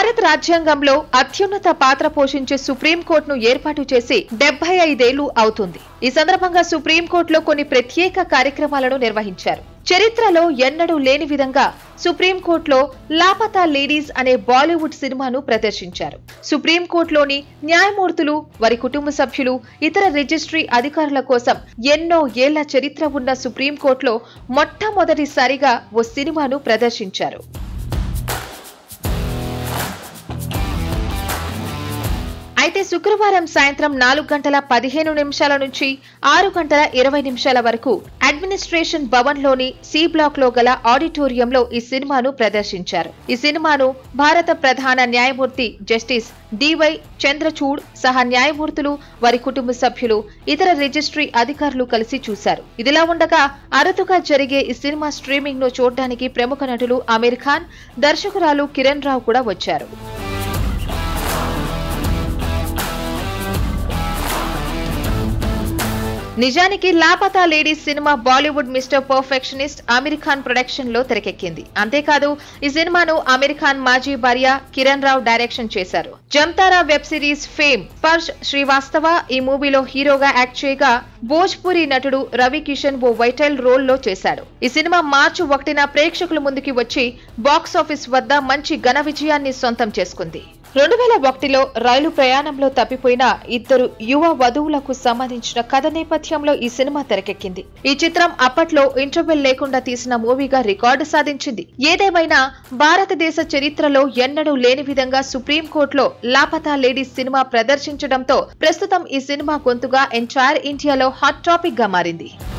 భారత రాజ్యాంగంలో అత్యున్నత పాత్ర పోషించే సుప్రీంకోర్టును ఏర్పాటు చేసి డెబ్బై ఐదేళ్లు అవుతుంది ఈ సందర్భంగా సుప్రీంకోర్టులో కొన్ని ప్రత్యేక కార్యక్రమాలను నిర్వహించారు చరిత్రలో ఎన్నడూ లేని విధంగా సుప్రీంకోర్టులో లాపతా లేడీస్ అనే బాలీవుడ్ సినిమాను ప్రదర్శించారు సుప్రీంకోర్టులోని న్యాయమూర్తులు వారి కుటుంబ సభ్యులు ఇతర రిజిస్ట్రీ అధికారుల కోసం ఎన్నో ఏళ్ల చరిత్ర ఉన్న సుప్రీంకోర్టులో మొట్టమొదటిసారిగా ఓ సినిమాను ప్రదర్శించారు అయితే శుక్రవారం సాయంత్రం నాలుగు గంటల పదిహేను నిమిషాల నుంచి ఆరు గంటల ఇరవై నిమిషాల వరకు అడ్మినిస్ట్రేషన్ భవన్ లోని సి బ్లాక్ లో గల ఆడిటోరియంలో ఈ సినిమాను ప్రదర్శించారు ఈ సినిమాను భారత ప్రధాన న్యాయమూర్తి జస్టిస్ డివై చంద్రచూడ్ సహా న్యాయమూర్తులు వారి కుటుంబ సభ్యులు ఇతర రిజిస్ట్రీ అధికారులు కలిసి చూశారు ఇదిలా ఉండగా అరుదుగా జరిగే ఈ సినిమా స్ట్రీమింగ్ ను చూడడానికి ప్రముఖ నటులు అమీర్ ఖాన్ దర్శకురాలు కిరణ్ రావు కూడా వచ్చారు నిజానికి Laapataa ladies cinema Bollywood mister perfectionist Aamir Khan production లో తెరకెక్కింది అంతేకాదు ఈ సినిమాను అమీర్ ఖాన్ మాజీ భార్య కిరణ్ రావు డైరెక్షన్ చేశారు Jamtara web series fame Sparsh Srivastava ఈ మూవీలో హీరోగా యాక్ట్ చేయగా భోజ్పురి నటుడు రవి కిషన్ ఓ వైటల్ రోల్ లో చేశాడు ఈ సినిమా మార్చి ఒకటిన ప్రేక్షకుల ముందుకి వచ్చి బాక్స్ ఆఫీస్ వద్ద మంచి ఘన విజయాన్ని సొంతం చేసుకుంది రెండు వేల ఒకటిలో రైలు ప్రయాణంలో తప్పిపోయిన ఇద్దరు యువ వధువులకు సంబంధించిన కథ నేపథ్యంలో ఈ సినిమా తెరకెక్కింది ఈ చిత్రం అప్పట్లో ఇంటర్వెల్ లేకుండా తీసిన మూవీగా రికార్డు సాధించింది ఏదేమైనా భారతదేశ చరిత్రలో ఎన్నడూ లేని విధంగా సుప్రీంకోర్టులో లాపతా లేడీస్ సినిమా ప్రదర్శించడంతో ప్రస్తుతం ఈ సినిమా గొంతుగా ఎంటైర్ ఇండియాలో హాట్ టాపిక్ గా మారింది